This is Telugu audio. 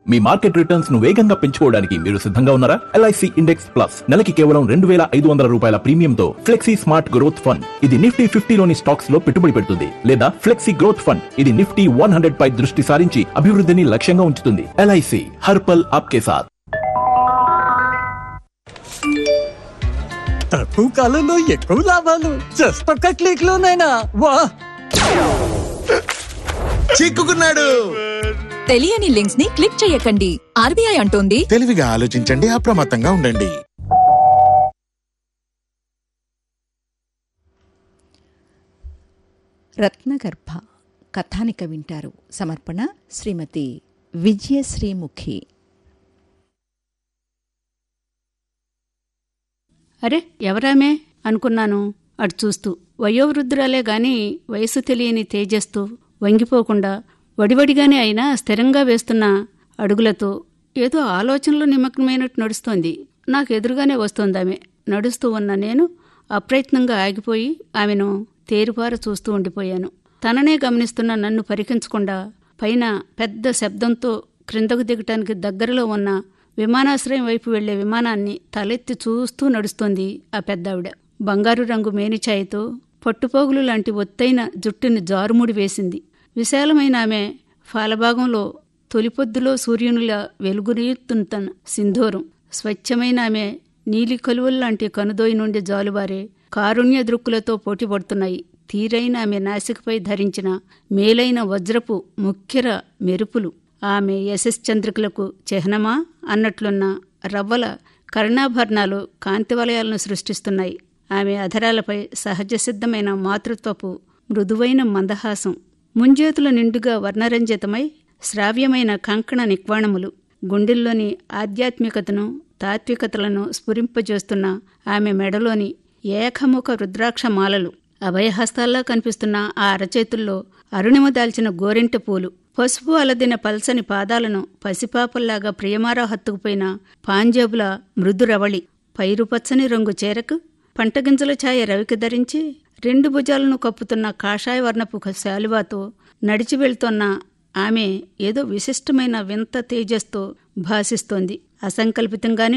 మీ మార్కెట్ రిటర్న్స్ ను వేగంగా పెంచుకోవడానికి మీరు సిద్ధంగా ఉన్నారా ఎల్ఐసి ఇండెక్స్ ప్లస్ నెలకి కేవలం రెండు వేల ఐదు వందల రూపాయల ప్రీమియంతో ఫ్లెక్సీ స్మార్ట్ గ్రోత్ ఫండ్ ఇది నిఫ్టీ ఫిఫ్టీలోని స్టాక్స్ లో పెట్టుబడి పెడుతుంది లేదా ఫ్లెక్సీ గ్రోత్ ఫండ్ ఇది నిఫ్టీ వన్ హండ్రెడ్ పై దృష్టి సారించి అభివృద్ధిని లక్ష్యంగా ఉంచుతుంది ఎల్ఐసి హర్పల్ ఆప్కే సాథ్ తక్కువ కాలంలో ఎక్కువ లాభాలు జస్ట్ ఒక్క క్లిక్ లోనైనా వా చిక్కుకున్నాడు తెలియని లింక్స్ ని క్లిక్ చేయకండి ఆర్బీఐ అంటోంది తెలివిగా ఆలోచించండి అప్రమత్తంగా ఉండండి రత్నగర్భ కథానిక వింటారు సమర్పణ శ్రీమతి విజయశ్రీముఖి అరే ఎవరామే అనుకున్నాను అటు చూస్తూ వయోవృద్ధురాలే గాని వయసు తెలియని తేజస్తో వంగిపోకుండా వడివడిగానే అయినా స్థిరంగా వేస్తున్న అడుగులతో ఏదో ఆలోచనలో నిమగ్నమైనట్టు నడుస్తోంది నాకు ఎదురుగానే వస్తోందామె నడుస్తూ ఉన్న నేను అప్రయత్నంగా ఆగిపోయి ఆమెను తేరుపార చూస్తూ ఉండిపోయాను తననే గమనిస్తున్న నన్ను పరికించకుండా పైన పెద్ద శబ్దంతో క్రిందకు దిగటానికి దగ్గరలో ఉన్న విమానాశ్రయం వైపు వెళ్లే విమానాన్ని తలెత్తి చూస్తూ నడుస్తోంది ఆ పెద్దావిడ బంగారు రంగు మేనిఛాయతో పట్టుపోగులు లాంటి ఒత్తైన జుట్టుని జారుముడి వేసింది విశాలమైన ఆమె ఫాలభాగంలో తొలిపొద్దులో సూర్యునిలా వెలుగునీయుతున్న సింధూరం స్వచ్ఛమైన ఆమె నీలి కలువల్లాంటి కనుదోయి నుండి జాలువారే కారుణ్య దృక్కులతో పోటీపడుతున్నాయి తీరైన ఆమె నాసికపై ధరించిన మేలైన వజ్రపు ముఖ్యర మెరుపులు ఆమె యశశ్చంద్రికలకు చిహ్నమా అన్నట్లున్న రవ్వల కర్ణాభరణాలు కాంతివలయాలను సృష్టిస్తున్నాయి ఆమె అధరాలపై సహజ సిద్ధమైన మాతృత్వపు మృదువైన మందహాసం ముంజేతుల నిండుగా వర్ణరంజితమై శ్రావ్యమైన కంకణ నిక్వాణములు గుండెల్లోని ఆధ్యాత్మికతను తాత్వికతలను స్ఫురింపజేస్తున్న ఆమె మెడలోని ఏకముఖ రుద్రాక్ష మాలలు అభయహస్తాల్లా కనిపిస్తున్న ఆ అరచేతుల్లో అరుణిమ దాల్చిన గోరింట పూలు పసుపు అలదిన పల్సని పాదాలను పసిపాపల్లాగా ప్రియమారా హత్తుకుపోయిన పాంజాబుల మృదురవళి పైరుపచ్చని రంగు చేరకు పంటగింజల ఛాయ రవికి ధరించి రెండు భుజాలను కప్పుతున్న కాషాయ వర్ణపు శాలువాతో నడిచి వెళ్తోన్న ఆమె ఏదో విశిష్టమైన వింత తేజస్తో భాసిస్తోంది అసంకల్పితంగానే